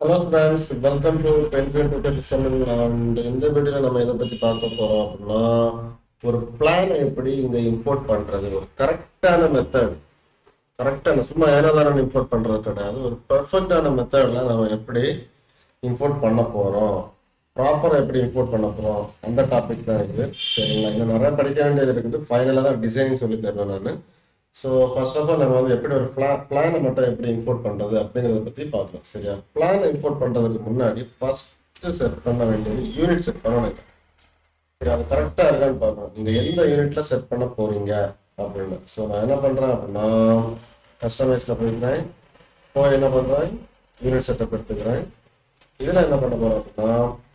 hello friends welcome to Penguin Tutorial channel and இந்த வீடியோவில் நம்ம எதை பற்றி பார்க்க போகிறோம் அப்படின்னா ஒரு பிளானை எப்படி இங்கே இம்போர்ட் பண்ணுறது ஒரு கரெக்டான மெத்தட் கரெக்டான சும்மா ஏனோதான இம்போர்ட் பண்ணுறது கிடையாது ஒரு பெர்ஃபெக்டான மெத்தடில் நம்ம எப்படி இம்போர்ட் பண்ண போகிறோம் ப்ராப்பராக எப்படி இம்போர்ட் பண்ண போகிறோம் அந்த டாபிக் தான் இது சரிங்களா இன்னும் நிறைய படிக்க வேண்டியது இருக்குது ஃபைனலாக தான் டிசைனிங் சொல்லி தருவேன் நான் ஸோ ஃபர்ஸ்ட் ஆஃப் ஆல் நம்ம வந்து எப்படி ஒரு பிளா பிளானை மட்டும் எப்படி இம்போர்ட் பண்ணுறது அப்படிங்கிறத பற்றி பார்க்கலாம் சரியா பிளான் இம்போர்ட் பண்ணுறதுக்கு முன்னாடி ஃபஸ்ட்டு செட் பண்ண வேண்டியது யூனிட் செட் பண்ணணும் சரி அது கரெக்டாக இருக்கான்னு பார்க்கணும் நீங்கள் எந்த யூனிட்டில் செட் பண்ண போகிறீங்க அப்படின்னு ஸோ நான் என்ன பண்ணுறேன் அப்படின்னா கஸ்டமைஸில் போய்க்கிறேன் போய் என்ன பண்ணுறேன் யூனிட் செட்டப் எடுத்துக்கிறேன் இதில் என்ன பண்ண போகிறோம் அப்படின்னா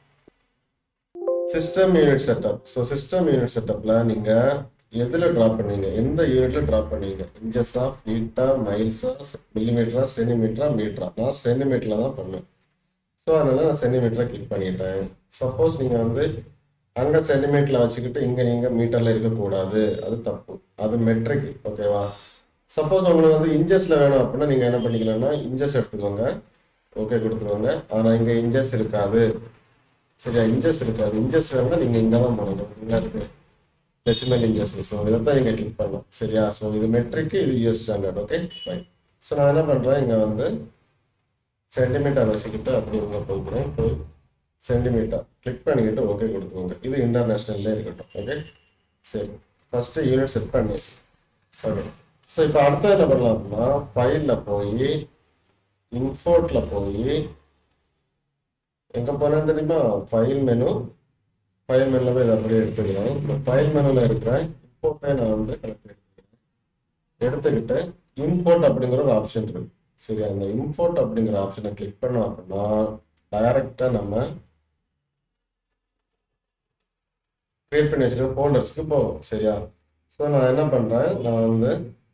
system unit setup so system unit செட்டப்பில் நீங்கள் எதில் ட்ரா பண்ணீங்க எந்த யூனிட்ல ட்ரா பண்ணீங்க இன்ச்சஸா ஃபீட்டா மைல்ஸா மில்லிமீட்டரா சென்டிமீட்டரா மீட்டரா நான் சென்டிமீட்டரில் தான் பண்ணேன் ஸோ அதனால நான் சென்டிமீட்டரை கிளிக் பண்ணிட்டேன் சப்போஸ் நீங்கள் வந்து அங்கே சென்டிமீட்டரில் வச்சுக்கிட்டு இங்கே நீங்கள் மீட்டரில் இருக்கக்கூடாது அது தப்பு அது மெட்ரிக் ஓகேவா சப்போஸ் உங்களுக்கு வந்து இன்ச்சஸில் வேணும் அப்படின்னா நீங்கள் என்ன பண்ணிக்கலாம்னா இன்ச்சஸ் எடுத்துக்கோங்க ஓகே கொடுத்துருவாங்க ஆனால் இங்கே இன்ச்சஸ் இருக்காது சரியா இன்ச்சஸ் இருக்காது இன்ச்சஸ் வேணும்னா நீங்கள் இங்கே தான் பண்ணணும் இங்கே இருக்கு டெசிமல் இன்ச்சஸ் ஸோ இதை தான் இங்கே கிளிக் பண்ணணும் சரியா ஸோ இது மெட்ரிக்கு இது US standard okay fine so நான் என்ன பண்ணுறேன் இங்கே வந்து சென்டிமீட்டர் வச்சுக்கிட்டு அப்படி இங்கே போய்க்கிறேன் போய் சென்டிமீட்டர் கிளிக் பண்ணிக்கிட்டு ஓகே கொடுத்துக்கோங்க இது இன்டர்நேஷ்னல்லே இருக்கட்டும் ஓகே சரி ஃபஸ்ட்டு யூனிட் செட் பண்ணிடுச்சு ஓகே ஸோ இப்போ அடுத்தது என்ன பண்ணலாம் அப்படின்னா ஃபைலில் போய் இன்ஃபோர்ட்டில் போய் எங்கே போனேன் தெரியுமா ஃபைல் மெனு ஃபைல் மெனுவில் போய் இதை அப்படியே எடுத்துக்கிறேன் இந்த ஃபைல் மெனுவில் இருக்கிற இம்போர்ட்டை நான் வந்து கலெக்ட் எடுத்துக்கிறேன் எடுத்துக்கிட்டு இம்போர்ட் அப்படிங்கிற ஒரு ஆப்ஷன் இருக்கு சரி அந்த இம்போர்ட் அப்படிங்கிற ஆப்ஷனை கிளிக் பண்ணோம் அப்படின்னா டைரக்டாக நம்ம கிரியேட் பண்ணி வச்சிருக்க ஃபோல்டர்ஸ்க்கு போகும் சரியா ஸோ நான் என்ன பண்ணுறேன் நான் வந்து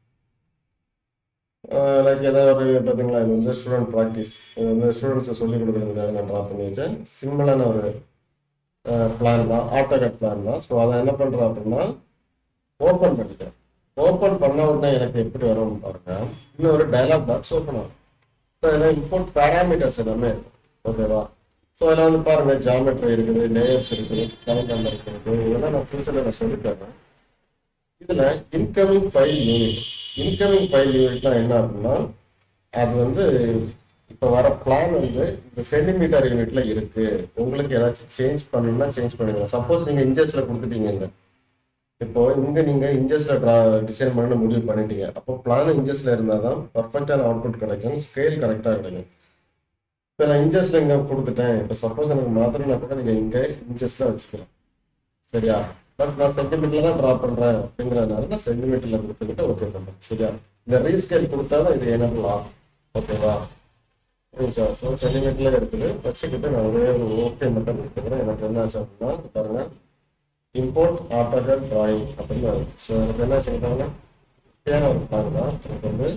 லைக் ஏதாவது ஒரு பார்த்தீங்களா இது வந்து ஸ்டூடெண்ட் ப்ராக்டிஸ் இது வந்து ஸ்டூடெண்ட்ஸை சொல்லிக் கொடுக்குறதுக்காக நான் ட்ரா பண்ணி வச்சேன் சிம்பிளான ஒரு பிளான் தான் ஆட்டோகட் பிளான் தான் ஸோ அதை என்ன பண்ணுறேன் அப்படின்னா ஓப்பன் பண்ணிக்கிறேன் ஓப்பன் பண்ண உடனே எனக்கு எப்படி வரும்னு பாருங்க இன்னொரு டைலாக் பாக்ஸ் ஓப்பன் ஆகும் ஸோ இதில் இம்போர்ட் பேராமீட்டர்ஸ் எல்லாமே இருக்கும் ஓகேவா ஸோ அதில் வந்து பாருங்க ஜாமெட்ரி இருக்குது லேயர்ஸ் இருக்குது கலக்கண்டர் இருக்குது இதெல்லாம் நான் ஃபியூச்சரில் நான் சொல்லித்தரேன் இதில் incoming file unit incoming file யூனிட்னா என்ன அப்படின்னா அது வந்து இப்போ வர பிளான் வந்து இந்த சென்டிமீட்டர் யூனிட்ல இருக்கு உங்களுக்கு ஏதாச்சும் சேஞ்ச் பண்ணணும்னா சேஞ்ச் பண்ணுங்க சப்போஸ் நீங்க இன்ச்சஸ்ல கொடுத்துட்டீங்க இங்க இப்போ இங்க நீங்க இன்ச்சஸ்ல ட்ரா டிசைன் பண்ண முடிவு பண்ணிட்டீங்க அப்போ பிளான் இன்ச்சஸ்ல இருந்தால் தான் பர்ஃபெக்டான அவுட்புட் கிடைக்கும் ஸ்கேல் கரெக்டாக கிடைக்கும் இப்போ நான் இன்ச்சஸ்ல இங்க கொடுத்துட்டேன் இப்போ சப்போஸ் எனக்கு மாத்திரம்னா கூட நீங்க இங்க இன்ச்சஸ்ல வச்சுக்கலாம் சரியா பட் நான் சென்டிமீட்டர்ல தான் ட்ரா பண்றேன் அப்படிங்கிறதுனால நான் சென்டிமீட்டர்ல கொடுத்துக்கிட்டு ஓகே பண்றேன் சரியா இந்த ரீஸ்கேல் கொடுத்தா தான் இது எனபிள் ஆகும் ஓகேவா சார் ஸோ சென்டிமீட்டர்ல இருக்குது வச்சுக்கிட்டு நான் ஒரே ஒரு ஓகே மட்டும் கொடுத்துக்கிறேன் எனக்கு என்ன ஆச்சு அப்படின்னா பாருங்க இம்போர்ட் ஆட்டோகட் டிராயிங் அப்படின்னு வருது ஸோ எனக்கு என்ன செய்யறாங்கன்னா தேவை ஒரு பாருங்க எனக்கு வந்து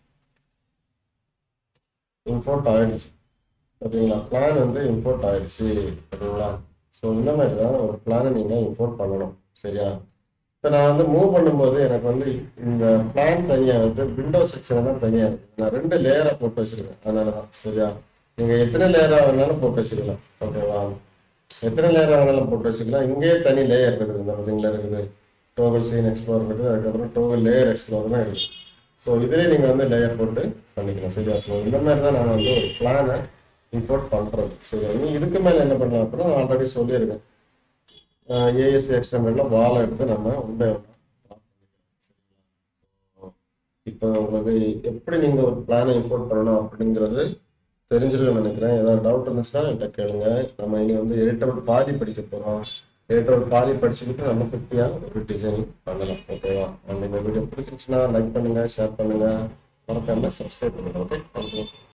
இம்போர்ட் ஆயிடுச்சு பார்த்தீங்களா பிளான் வந்து இம்போர்ட் ஆயிடுச்சு ஓகேங்களா ஸோ இந்த மாதிரி தான் ஒரு பிளானை நீங்கள் இம்போர்ட் பண்ணணும் சரியா இப்போ நான் வந்து மூவ் பண்ணும்போது எனக்கு வந்து இந்த பிளான் தனியாக வந்து விண்டோ செக்ஷன் தான் தனியாக இருக்குது நான் ரெண்டு லேயராக போட்டு வச்சிருக்கேன் அதனால தான் சரியா நீங்கள் எத்தனை லேயராக வேணாலும் போட்டு வச்சுக்கலாம் ஓகேவா எத்தனை லேயராக வேணாலும் போட்டு வச்சுக்கலாம் இங்கேயே தனி லேயர் இருக்குது இந்த பார்த்தீங்களா இருக்குது டோகல் சீன் எக்ஸ்ப்ளோர் இருக்குது அதுக்கப்புறம் டோகல் லேயர் எக்ஸ்ப்ளோர் தான் இருக்குது ஸோ இதிலே நீங்கள் வந்து லேயர் போட்டு பண்ணிக்கலாம் சரியா ஸோ இந்த மாதிரி தான் நான் வந்து ஒரு பிளானை இம்போர்ட் பண்ணுறது சரி நீ இதுக்கு மேலே என்ன பண்ணலாம் அப்படின்னா நான் ஆல்ரெடி சொல்லியிருக்கேன் ஏஎஸ்சி எக்ஸ்டெண்டர்ல வாழை எடுத்து நம்ம உண்டை இப்போ உங்களுக்கு எப்படி நீங்கள் ஒரு பிளானை இம்போர்ட் பண்ணணும் அப்படிங்கிறது தெரிஞ்சிருக்குன்னு நினைக்கிறேன் ஏதாவது டவுட் இருந்துச்சுன்னா என்கிட்ட கேளுங்க நம்ம இனி வந்து எடிட்டபிள் பாதி படிக்க போகிறோம் எடிட்டபிள் பாதி படிச்சுக்கிட்டு நம்ம குட்டியாக ஒரு டிசைனிங் பண்ணலாம் ஓகேவா அந்த வீடியோ பிடிச்சிருச்சுன்னா லைக் பண்ணுங்கள் ஷேர் பண்ணுங்கள் மறக்காம சப்ஸ்கிரைப் பண்ணுங்கள் ஓகே தேங்க்யூ